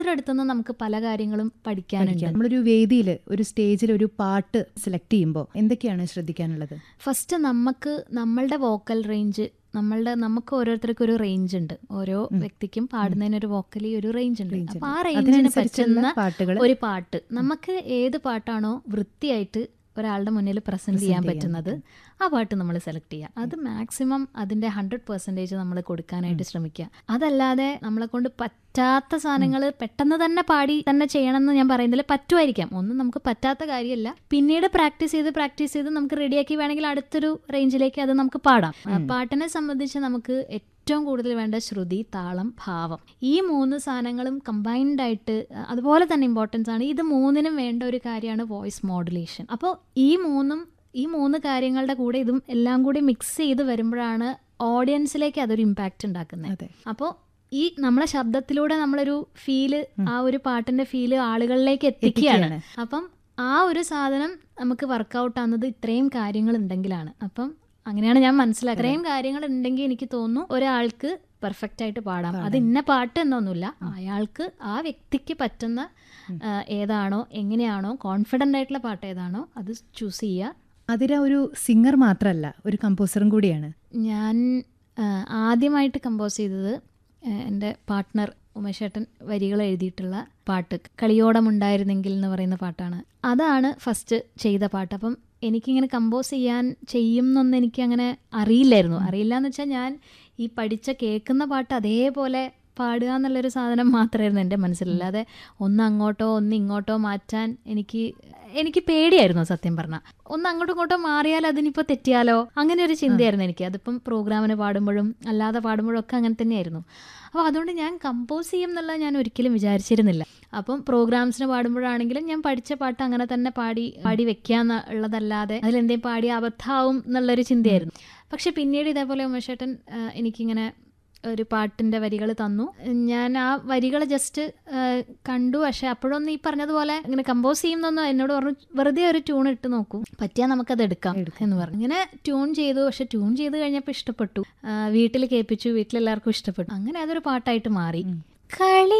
അടുത്തുനിന്ന് നമുക്ക് പല കാര്യങ്ങളും പഠിക്കാനുണ്ട് പഠിക്കാം നമ്മളൊരു വേദിയിൽ ഒരു സ്റ്റേജിൽ ഒരു പാട്ട് സെലക്ട് ചെയ്യുമ്പോൾ എന്തൊക്കെയാണ് ശ്രദ്ധിക്കാനുള്ളത് ഫസ്റ്റ് നമുക്ക് നമ്മളുടെ വോക്കൽ റേഞ്ച് നമ്മളുടെ നമുക്ക് ഓരോരുത്തർക്കും ഒരു റേഞ്ച് ഉണ്ട് ഓരോ വ്യക്തിക്കും പാടുന്നതിന് ഒരു വോക്കലി ഒരു റേഞ്ച് ഉണ്ട് Range അപ്പൊ ഉണ്ട്. ആ റേഞ്ചിന് അതിനനുസരിച്ചുള്ള പറ്റുന്ന പാട്ടുകൾ ഒരു പാട്ട് നമുക്ക് ഏത് പാട്ടാണോ വൃത്തിയായിട്ട് ഒരാളുടെ മുന്നിൽ പ്രസന്റ് ചെയ്യാൻ പറ്റുന്നത് ആ പാട്ട് നമ്മൾ സെലക്ട് ചെയ്യുക അത് മാക്സിമം അതിന്റെ ഹൺഡ്രഡ് പെർസെൻറ്റേജ് നമ്മൾ കൊടുക്കാനായിട്ട് ശ്രമിക്കുക അതല്ലാതെ നമ്മളെ കൊണ്ട് പറ്റാത്ത സാധനങ്ങൾ പെട്ടെന്ന് തന്നെ പാടി തന്നെ ചെയ്യണമെന്ന് ഞാൻ പറയുന്നില്ല പറ്റുമായിരിക്കാം ഒന്നും നമുക്ക് പറ്റാത്ത കാര്യമല്ല പിന്നീട് പ്രാക്ടീസ് ചെയ്ത് പ്രാക്ടീസ് ചെയ്ത് നമുക്ക് റെഡിയാക്കി വേണമെങ്കിൽ അടുത്തൊരു റേഞ്ചിലേക്ക് അത് നമുക്ക് പാടാം ആ, പാട്ടിനെ സംബന്ധിച്ച് നമുക്ക് ഏറ്റവും കൂടുതൽ വേണ്ട ശ്രുതി താളം ഭാവം ഈ മൂന്ന് സാധനങ്ങളും കമ്പൈൻഡ് ആയിട്ട് അഹ് അതുപോലെ തന്നെ ഇമ്പോർട്ടൻസ് ആണ് ഇത് മൂന്നിനും വേണ്ട ഒരു കാര്യമാണ് വോയിസ് മോഡുലേഷൻ അപ്പോൾ ഈ മൂന്നും ഈ മൂന്ന് കാര്യങ്ങളുടെ കൂടെ ഇതും എല്ലാം കൂടി മിക്സ് ചെയ്ത് വരുമ്പോഴാണ് ഓഡിയൻസിലേക്ക് അതൊരു ഇമ്പാക്റ്റ് ഉണ്ടാക്കുന്നത് അതെ അപ്പോൾ ഈ നമ്മളെ ശബ്ദത്തിലൂടെ നമ്മളൊരു ഫീല് ആ ഒരു പാട്ടിന്റെ ഫീല് ആളുകളിലേക്ക് എത്തിക്കുകയാണ് എത്തിക്കുകയാണ്. അപ്പം ആ ഒരു സാധനം നമുക്ക് വർക്കൗട്ട് ആവുന്നത് ഇത്രയും കാര്യങ്ങൾ ഉണ്ടെങ്കിലാണ് അപ്പം അങ്ങനെയാണ് ഞാൻ മനസ്സിലാക്കുക ഇത്രയും കാര്യങ്ങൾ ഉണ്ടെങ്കിൽ എനിക്ക് തോന്നുന്നു ഒരാൾക്ക് പെർഫെക്റ്റ് ആയിട്ട് പാടാം അത് ഇന്ന പാട്ട് എന്നൊന്നുമില്ല അയാൾക്ക് ആ വ്യക്തിക്ക് പറ്റുന്ന ആ, ഏതാണോ എങ്ങനെയാണോ കോൺഫിഡൻ്റ് ആയിട്ടുള്ള പാട്ട് ഏതാണോ അത് ചൂസ് ചെയ്യുക അതിര ഒരു സിംഗർ മാത്രമല്ല ഒരു കമ്പോസറും കൂടിയാണ് ഞാൻ ആ, ആദ്യമായിട്ട് കമ്പോസ് ചെയ്തത് ആ, എൻ്റെ പാർട്ട്ണർ ഉമേഷേട്ടൻ വരികൾ എഴുതിയിട്ടുള്ള പാട്ട് കളിയോടമുണ്ടായിരുന്നെങ്കിൽ എന്ന് പറയുന്ന പാട്ടാണ് അതാണ് ഫസ്റ്റ് ചെയ്ത പാട്ട് അപ്പം എനിക്കിങ്ങനെ കമ്പോസ് ചെയ്യാൻ ചെയ്യും എന്നൊന്നും എനിക്ക് അങ്ങനെ അറിയില്ലായിരുന്നു അറിയില്ല എന്ന് വെച്ചാൽ ഞാൻ ഈ പഠിച്ച കേൾക്കുന്ന പാട്ട് അതേപോലെ പാടുക എന്നുള്ളൊരു സാധനം മാത്രമായിരുന്നു എൻ്റെ മനസ്സിലല്ലാതെ ഒന്ന് അങ്ങോട്ടോ ഒന്ന് ഇങ്ങോട്ടോ മാറ്റാൻ എനിക്ക് എനിക്ക് പേടിയായിരുന്നു സത്യം പറഞ്ഞാൽ ഒന്ന് അങ്ങോട്ടും ഇങ്ങോട്ടോ മാറിയാൽ അതിനിപ്പോൾ തെറ്റിയാലോ അങ്ങനെ ഒരു ചിന്തയായിരുന്നു എനിക്ക് അതിപ്പം പ്രോഗ്രാമിന് പാടുമ്പോഴും അല്ലാതെ പാടുമ്പോഴും ഒക്കെ അങ്ങനെ തന്നെയായിരുന്നു അപ്പോൾ അതുകൊണ്ട് ഞാൻ കമ്പോസ് ചെയ്യും എന്നുള്ളത് ഞാൻ ഒരിക്കലും വിചാരിച്ചിരുന്നില്ല അപ്പം പ്രോഗ്രാംസിന് പാടുമ്പോഴാണെങ്കിലും ഞാൻ പഠിച്ച പാട്ട് അങ്ങനെ തന്നെ പാടി പാടി വെക്കുക ഉള്ളതല്ലാതെ അതിലെന്തേലും പാടി അബദ്ധാവും എന്നുള്ളൊരു ചിന്തയായിരുന്നു പക്ഷെ പിന്നീട് ഇതേപോലെ ഉമേഷേട്ടൻ ആ, എനിക്കിങ്ങനെ ഒരു പാട്ടിൻ്റെ വരികൾ തന്നു ഞാൻ ആ വരികൾ ജസ്റ്റ് കണ്ടു പക്ഷെ അപ്പോഴൊന്നും ഈ പറഞ്ഞതുപോലെ ഇങ്ങനെ കമ്പോസ് ചെയ്യുന്നൊന്നും എന്നോട് പറഞ്ഞു വെറുതെ ഒരു ട്യൂൺ ഇട്ട് നോക്കൂ പറ്റിയാൽ നമുക്കത് എടുക്കാം എന്ന് പറഞ്ഞു ഇങ്ങനെ ട്യൂൺ ചെയ്തു പക്ഷെ ട്യൂൺ ചെയ്ത് കഴിഞ്ഞപ്പോൾ ഇഷ്ടപ്പെട്ടു വീട്ടിൽ കേൾപ്പിച്ചു വീട്ടിലെല്ലാവർക്കും ഇഷ്ടപ്പെട്ടു അങ്ങനെ അതൊരു പാട്ടായിട്ട് മാറി കളി